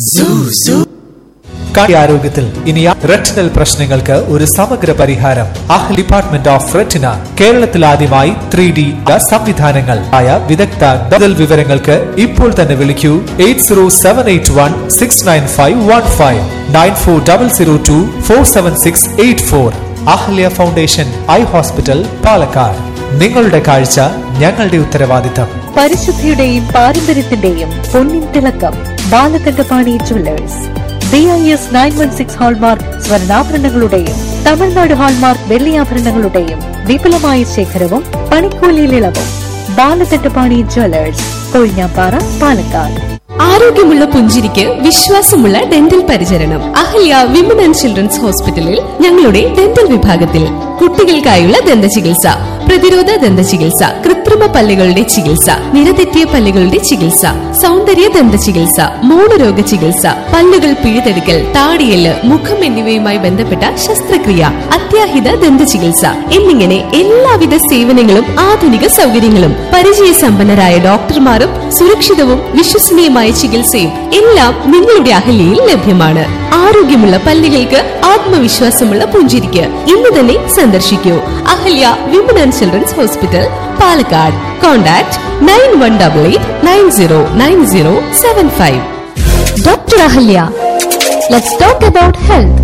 ആരോഗ്യത്തിൽ ഇനി റെറ്റിനൽ പ്രശ്നങ്ങൾക്ക് ഒരു സമഗ്ര പരിഹാരം അഹ് ഡിപ്പാർട്ട്മെന്റ് ഓഫ് റെറ്റിന കേരളത്തിൽ ആദ്യമായി ത്രീ ഡി സംവിധാനങ്ങൾ ആയ വിദഗ്ധ ബദൽ വിവരങ്ങൾക്ക് ഇപ്പോൾ തന്നെ വിളിക്കൂ eight zero seven eight one six nine five one five nine four double zero two four seven six eight four Ahalya foundation eye hospital Palakkad നിങ്ങളുടെ കാഴ്ച ഞങ്ങളുടെ ഉത്തരവാദിത്തം പരിശുദ്ധിയുടെയും പാരമ്പര്യത്തിന്റെയും പൊന്നിൻ തിളക്കം Balakantapani jewellers B I S nine one six hallmark സ്വർണ്ണാഭരണങ്ങളുടെയും Tamil Nadu hallmark വെള്ളിയാഭരണങ്ങളുടെയും വിപുലമായ ശേഖരവും പണിക്കൂലിയിൽ ഇളവും ബാലകണ്ഠപാണി ജുവല്ലേഴ്സ് കൊഴിഞ്ഞാപ്പാറ പാലക്കാട് ആരോഗ്യമുള്ള പുഞ്ചിരിക്ക് വിശ്വാസമുള്ള ഡെന്റൽ പരിചരണം അഹല്യ വിമൻ ആൻഡ് ചിൽഡ്രൻസ് ഹോസ്പിറ്റലിൽ ഞങ്ങളുടെ ഡെന്റൽ വിഭാഗത്തിൽ കുട്ടികൾക്കായുള്ള ദന്ത ചികിത്സ പ്രതിരോധ ദന്ത ചികിത്സ കൃത്രിമ പല്ലുകളുടെ ചികിത്സ നിരതെറ്റിയ പല്ലുകളുടെ ചികിത്സ സൗന്ദര്യ ദന്ത ചികിത്സ മൂലരോഗ ചികിത്സ പല്ലുകൾ പിഴുതെടുക്കൽ താടിയല് മുഖം എന്നിവയുമായി ബന്ധപ്പെട്ട ശസ്ത്രക്രിയ അത്യാഹിത ദന്ത ചികിത്സ എന്നിങ്ങനെ എല്ലാവിധ സേവനങ്ങളും ആധുനിക സൗകര്യങ്ങളും പരിചയസമ്പന്നരായ ഡോക്ടർമാരും സുരക്ഷിതവും വിശ്വസനീയമായ ചികിത്സയും എല്ലാം നിങ്ങളുടെ അഹല്യയിൽ ലഭ്യമാണ് ആരോഗ്യമുള്ള പല്ലുകൾക്ക് ആത്മവിശ്വാസമുള്ള പുഞ്ചിരിക്ക് ഇന്ന് തന്നെ സന്ദർശിക്കൂ Ahalya women and children's hospital Palakkad contact nine one double eight nine zero nine zero seven five doctor Ahalya let's talk about health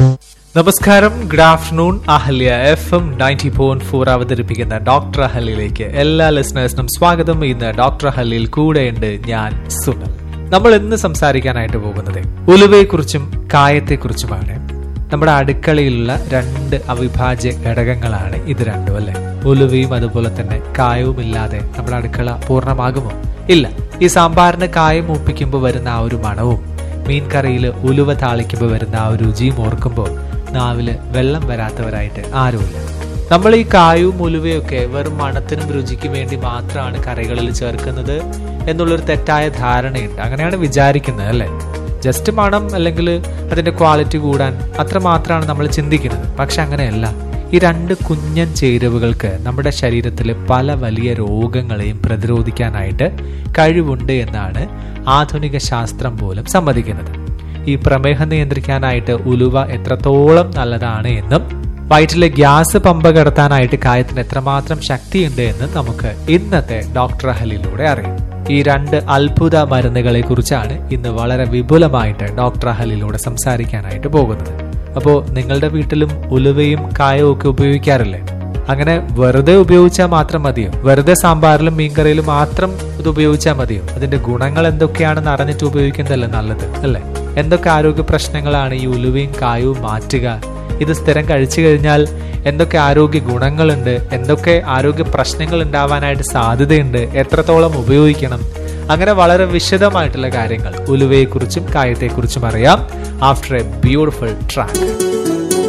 നമസ്കാരം good afternoon Ahalya F M ninety point four അവതരിപ്പിക്കുന്ന ഡോക്ടർ അഹല്യയിലേക്ക് എല്ലാ ലിസണേഴ്സിനും സ്വാഗതം ഇന്ന് ഡോക്ടർ അഹല്യയിൽ കൂടെയുണ്ട് ഞാൻ സുനൽ നമ്മൾ ഇന്ന് സംസാരിക്കാനായിട്ട് പോകുന്നത് ഉലുവയെക്കുറിച്ചും കായത്തെക്കുറിച്ചുമാണ് നമ്മുടെ അടുക്കളയിലുള്ള രണ്ട് അവിഭാജ്യ ഘടകങ്ങളാണ് ഇത് രണ്ടും അല്ലെ ഉലുവയും അതുപോലെ തന്നെ കായവും ഇല്ലാതെ നമ്മുടെ അടുക്കള പൂർണ്ണമാകുമോ ഇല്ല ഈ സാമ്പാറിന് കായം മൂപ്പിക്കുമ്പോൾ വരുന്ന ആ ഒരു മണവും മീൻ കറിയിൽ ഉലുവ താളിക്കുമ്പോൾ വരുന്ന ആ ഒരു രുചിയും ഓർക്കുമ്പോൾ നാവില് വെള്ളം വരാത്തവരായിട്ട് ആരുമില്ല നമ്മൾ ഈ കായവും ഉലുവയൊക്കെ വെറും മണത്തിനും രുചിക്കും വേണ്ടി മാത്രമാണ് കറികളിൽ ചേർക്കുന്നത് എന്നുള്ളൊരു തെറ്റായ ധാരണയുണ്ട് അങ്ങനെയാണ് വിചാരിക്കുന്നത് അല്ലേ ജസ്റ്റ് മണം അല്ലെങ്കിൽ അതിന്റെ ക്വാളിറ്റി കൂടാൻ അത്ര മാത്രമാണ് നമ്മൾ ചിന്തിക്കുന്നത് പക്ഷെ അങ്ങനെയല്ല ഈ രണ്ട് കുഞ്ഞൻ ചേരുവകൾക്ക് നമ്മുടെ ശരീരത്തിലെ പല വലിയ രോഗങ്ങളെയും പ്രതിരോധിക്കാനായിട്ട് കഴിവുണ്ട് എന്നാണ് ആധുനിക ശാസ്ത്രം പോലും സമ്മതിക്കുന്നത് ഈ പ്രമേഹം നിയന്ത്രിക്കാനായിട്ട് ഉലുവ എത്രത്തോളം നല്ലതാണ് എന്നും വയറ്റിലെ ഗ്യാസ് പമ്പ കടത്താനായിട്ട് കായത്തിന് എത്രമാത്രം ശക്തിയുണ്ട് എന്നും നമുക്ക് ഇന്നത്തെ ഡോക്ടർ അഹലിലൂടെ അറിയാം ഈ രണ്ട് അത്ഭുത മരുന്നുകളെ കുറിച്ചാണ് ഇന്ന് വളരെ വിപുലമായിട്ട് ഡോക്ടർ അഹലിലൂടെ സംസാരിക്കാനായിട്ട് പോകുന്നത് അപ്പോൾ നിങ്ങളുടെ വീട്ടിലും ഉലുവയും കായവും ഒക്കെ ഉപയോഗിക്കാറില്ലേ അങ്ങനെ വെറുതെ ഉപയോഗിച്ചാൽ മാത്രം മതിയോ വെറുതെ സാമ്പാറിലും മീൻകറിയിലും മാത്രം ഇത് ഉപയോഗിച്ചാൽ മതിയോ അതിന്റെ ഗുണങ്ങൾ എന്തൊക്കെയാണെന്ന് അറിഞ്ഞിട്ട് ഉപയോഗിക്കുന്നതല്ലേ നല്ലത് അല്ലേ എന്തൊക്കെ ആരോഗ്യ പ്രശ്നങ്ങളാണ് ഈ ഉലുവയും കായവും മാറ്റുക ഇത് സ്ഥിരം കഴിച്ചു കഴിഞ്ഞാൽ എന്തൊക്കെ ആരോഗ്യ ഗുണങ്ങളുണ്ട് എന്തൊക്കെ ആരോഗ്യ പ്രശ്നങ്ങൾ ഉണ്ടാവാനായിട്ട് സാധ്യതയുണ്ട് എത്രത്തോളം ഉപയോഗിക്കണം അങ്ങനെ വളരെ വിശദമായിട്ടുള്ള കാര്യങ്ങൾ ഉലുവയെക്കുറിച്ചും കായത്തെക്കുറിച്ചും അറിയാം ആഫ്റ്റർ എ ബ്യൂട്ടിഫുൾ ട്രാക്ക്